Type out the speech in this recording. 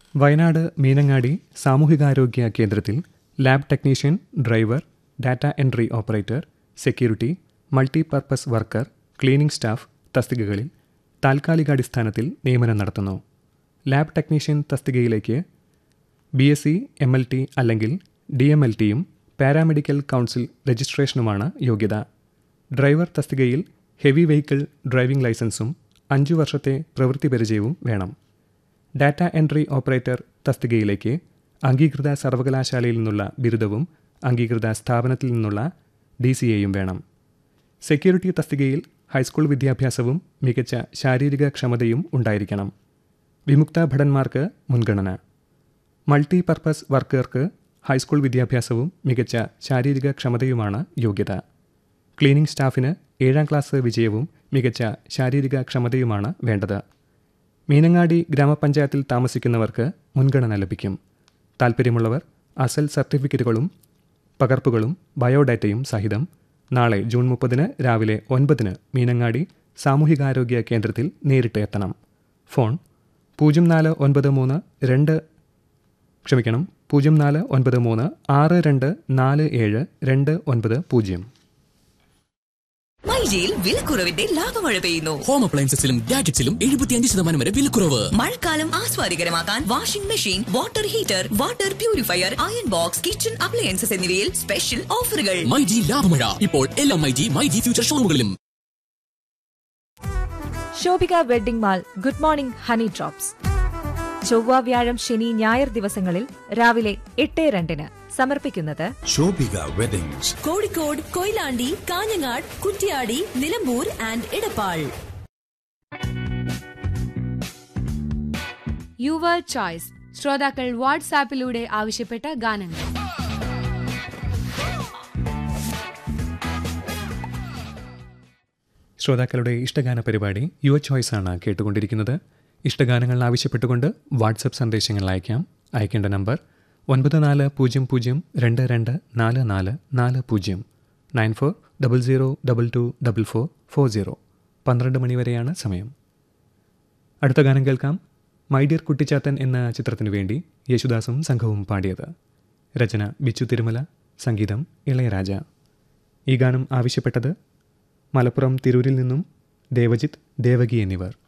വയനാട് മീനങ്ങാടി സാമൂഹികാരോഗ്യ കേന്ദ്രത്തിൽ lab technician driver data entry operator security multipurpose worker cleaning staff തസ്തികകളിൽ താൽക്കാലികാടിസ്ഥാനത്തിൽ നിയമനം നടത്തുന്നു ലാബ് ടെക്നീഷ്യൻ തസ്തികയിലേക്ക് B S C M L T അല്ലെങ്കിൽ ഡി എം എൽ ടിയും പാരാമെഡിക്കൽ കൗൺസിൽ രജിസ്ട്രേഷനുമാണ് യോഗ്യത ഡ്രൈവർ തസ്തികയിൽ ഹെവി വെഹിക്കിൾ ഡ്രൈവിംഗ് ലൈസൻസും അഞ്ചു വർഷത്തെ പ്രവൃത്തി പരിചയവും വേണം ഡാറ്റ എൻട്രി ഓപ്പറേറ്റർ തസ്തികയിലേക്ക് അംഗീകൃത സർവകലാശാലയിൽ നിന്നുള്ള ബിരുദവും അംഗീകൃത സ്ഥാപനത്തിൽ നിന്നുള്ള ഡി സി എയും വേണം സെക്യൂരിറ്റി തസ്തികയിൽ ഹൈസ്കൂൾ വിദ്യാഭ്യാസവും മികച്ച ശാരീരിക ക്ഷമതയും ഉണ്ടായിരിക്കണം വിമുക്ത ഭടന്മാർക്ക് മുൻഗണന മൾട്ടി പർപ്പസ് വർക്കർക്ക് ഹൈസ്കൂൾ വിദ്യാഭ്യാസവും മികച്ച ശാരീരിക ക്ഷമതയുമാണ് യോഗ്യത ക്ലീനിംഗ് സ്റ്റാഫിന് ഏഴാം ക്ലാസ് വിജയവും മികച്ച ശാരീരിക ക്ഷമതയുമാണ് വേണ്ടത് മീനങ്ങാടി ഗ്രാമപഞ്ചായത്തിൽ താമസിക്കുന്നവർക്ക് മുൻഗണന ലഭിക്കും താൽപ്പര്യമുള്ളവർ അസൽ സർട്ടിഫിക്കറ്റുകളും പകർപ്പുകളും ബയോഡാറ്റയും സഹിതം നാളെ ജൂൺ മുപ്പതിന് രാവിലെ ഒൻപതിന് മീനങ്ങാടി സാമൂഹികാരോഗ്യ കേന്ദ്രത്തിൽ നേരിട്ട് എത്തണം ഫോൺ പൂജ്യം നാല് ഒൻപത് മൂന്ന് രണ്ട് ക്ഷമിക്കണം പൂജ്യം നാല് ഒൻപത് മൂന്ന് ആറ് രണ്ട് നാല് ഏഴ് രണ്ട് ഒൻപത് പൂജ്യം മൈജിയിൽ വിലക്കുറവിന്റെ ലാഭമഴ പെയ്യുന്നു ഹോം അപ്ലയൻസസിലും ഗാഡ്ജറ്റ്സിലും എഴുപത്തിയഞ്ച് ശതമാനം വരെ വിലക്കുറവ് മഴക്കാലം ആസ്വാദികരമാക്കാൻ washing machine water heater water purifier iron box kitchen appliances എന്നിവയിൽ സ്പെഷ്യൽ ഓഫറുകൾ മൈജി ലാഭമഴ ഇപ്പോൾ എല്ലാ മൈജി മൈജി ഫ്യൂച്ചർ ഷോറൂമുകളിലും Shobhika wedding mall good morning honey drops ചൊവ്വ വ്യാഴം ശനി ഞായർ ദിവസങ്ങളിൽ രാവിലെ എട്ട് രണ്ടിന് സമർപ്പിക്കുന്നത് Shobhika weddings Kozhikode Koyilandy Kanhangad Kuttiady Nilambur and Edappal your choice ശ്രോതാക്കൾ വാട്സാപ്പിലൂടെ ആവശ്യപ്പെട്ട ഗാനങ്ങൾ ശ്രോതാക്കളുടെ ഇഷ്ടഗാന പരിപാടി യുവർ ചോയ്സ് ആണ് കേട്ടുകൊണ്ടിരിക്കുന്നത് ഇഷ്ടഗാനങ്ങൾ ആവശ്യപ്പെട്ടുകൊണ്ട് വാട്സപ്പ് സന്ദേശങ്ങൾ അയക്കാം അയക്കേണ്ട നമ്പർ ഒൻപത് നാല് പൂജ്യം പൂജ്യം രണ്ട് രണ്ട് നാല് നാല് നാല് പൂജ്യം nine four double zero double two double four four zero പന്ത്രണ്ട് മണി വരെയാണ് സമയം അടുത്ത ഗാനം കേൾക്കാം മൈ ഡിയർ കുട്ടിച്ചാത്തൻ എന്ന ചിത്രത്തിനു വേണ്ടി യേശുദാസും സംഘവും പാടിയത് രചന ബിച്ചു തിരുമല സംഗീതം ഇളയരാജ ഈ ഗാനം ആവശ്യപ്പെട്ടത് മലപ്പുറം തിരൂരിൽ നിന്നും ദേവജിത്ത് ദേവകി എന്നിവർ